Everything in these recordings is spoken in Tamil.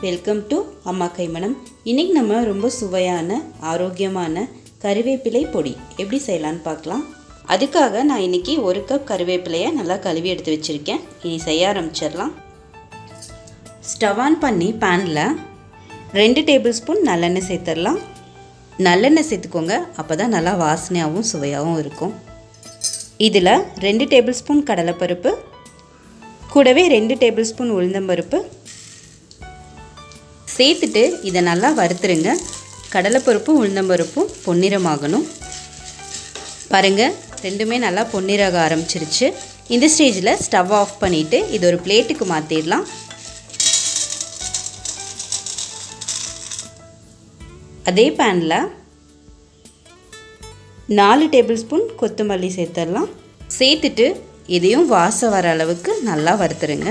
வெல்கம் டு அம்மா கைமணம் இன்றைக்கி நம்ம ரொம்ப சுவையான ஆரோக்கியமான கறிவேப்பிலை பொடி எப்படி செய்யலான்னு பார்க்கலாம் அதுக்காக நான் இன்றைக்கி ஒரு கப் கறிவேப்பிலையை நல்லா கழுவி எடுத்து வச்சுருக்கேன் இனி செய்ய ஆரம்பிச்சிடலாம் ஸ்டவ் ஆன் பண்ணி பேனில் ரெண்டு டேபிள் ஸ்பூன் நல்லெண்ணெய் சேர்த்துடலாம் நல்லெண்ணெய் சேர்த்துக்கோங்க அப்போ தான் நல்லா வாசனையாகவும் சுவையாகவும் இருக்கும் இதில் ரெண்டு டேபிள் ஸ்பூன் கடலைப்பருப்பு கூடவே ரெண்டு டேபிள் ஸ்பூன் உளுந்தம்பருப்பு சேர்த்துட்டு இதை நல்லா வறுத்துருங்க கடலைப்பருப்பும் உளுந்தம்பருப்பும் பொன்னிறமாகணும் பாருங்கள் ரெண்டுமே நல்லா பொன்னிறக ஆரம்பிச்சிருச்சு இந்த ஸ்டேஜில் ஸ்டவ் ஆஃப் பண்ணிவிட்டு இது ஒரு பிளேட்டுக்கு மாற்றிடலாம் அதே பேனில் நாலு டேபிள் ஸ்பூன் கொத்தமல்லி சேர்த்துடலாம் சேர்த்துட்டு இதையும் வாசம் வர அளவுக்கு நல்லா வறுத்துருங்க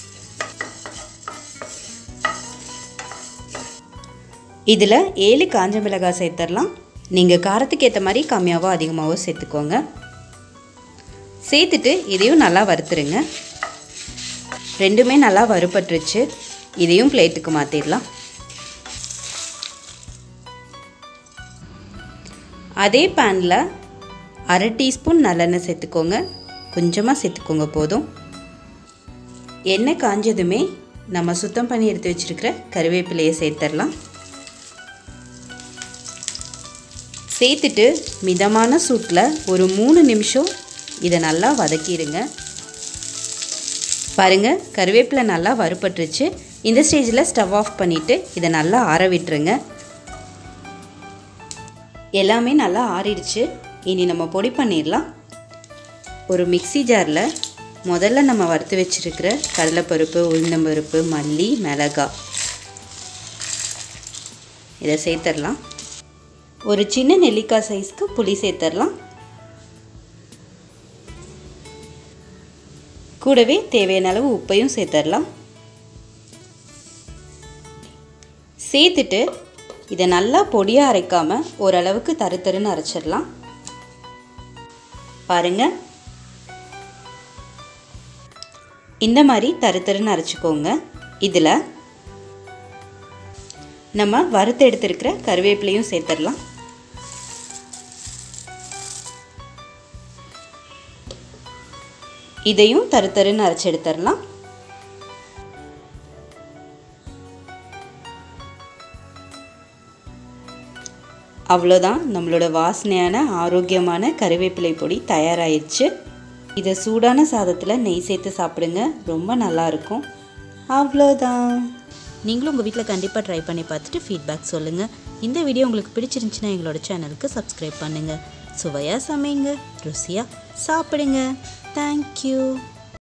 இதில் ஏழு காஞ்ச மிளகாய் சேர்த்துடலாம் நீங்கள் காரத்துக்கு ஏற்ற மாதிரி கம்மியாகவோ அதிகமாகவோ சேர்த்துக்கோங்க சேர்த்துட்டு இதையும் நல்லா வறுத்துருங்க ரெண்டுமே நல்லா வறுபட்டுருச்சு இதையும் பிளேட்டுக்கு மாற்றிடலாம் அதே பேனில் அரை டீஸ்பூன் நல்லெண்ணெய் சேர்த்துக்கோங்க கொஞ்சமாக சேர்த்துக்கோங்க போதும் எண்ணெய் காஞ்சதுமே நம்ம சுத்தம் பண்ணி எடுத்து வச்சுருக்கிற கருவேப்பிலையை சேர்த்துடலாம் சேர்த்துட்டு மிதமான சூட்டில் ஒரு மூணு நிமிஷம் இதை நல்லா வதக்கிடுங்க பாருங்கள் கருவேப்பிலை நல்லா வறுபட்டுருச்சு இந்த ஸ்டேஜில் ஸ்டவ் ஆஃப் பண்ணிவிட்டு இதை நல்லா ஆற விட்டுருங்க எல்லாமே நல்லா ஆறிடுச்சு இனி நம்ம பொடி பண்ணிடலாம் ஒரு மிக்சி ஜாரில் முதல்ல நம்ம வறுத்து வச்சுருக்கிற கடலைப்பருப்பு உளுந்தம்பருப்பு மல்லி மிளகாய் இதை சேர்த்துடலாம் ஒரு சின்ன நெல்லிக்காய் சைஸ்க்கு புளி சேர்த்துடலாம் கூடவே தேவையான அளவு உப்பையும் சேர்த்துடலாம் சேர்த்துட்டு இதை நல்லா பொடியாக அரைக்காமல் ஓரளவுக்கு தரு தருன்னு அரைச்சிடலாம் பாருங்கள் இந்த மாதிரி தரு தருன்னு அரைச்சிக்கோங்க இதில் நம்ம வறுத்து எடுத்துருக்கிற கருவேப்பிலையும் சேர்த்துடலாம் இதையும் தரு தருன்னு அரைச்சி எடுத்துடலாம் அவ்வளோதான் நம்மளோட வாசனையான ஆரோக்கியமான கருவேப்பிலை பொடி தயாராகிடுச்சு இதை சூடான சாதத்தில் நெய் சேர்த்து சாப்பிடுங்க ரொம்ப நல்லாயிருக்கும் அவ்வளோதான் நீங்களும் உங்கள் வீட்டில் கண்டிப்பாக ட்ரை பண்ணி பார்த்துட்டு ஃபீட்பேக் சொல்லுங்கள் இந்த வீடியோ உங்களுக்கு பிடிச்சிருந்துச்சுன்னா எங்களோட சேனலுக்கு சப்ஸ்கிரைப் பண்ணுங்கள் சுவையாக சமைங்க ருசியாக சாப்பிடுங்க தேங்க்யூ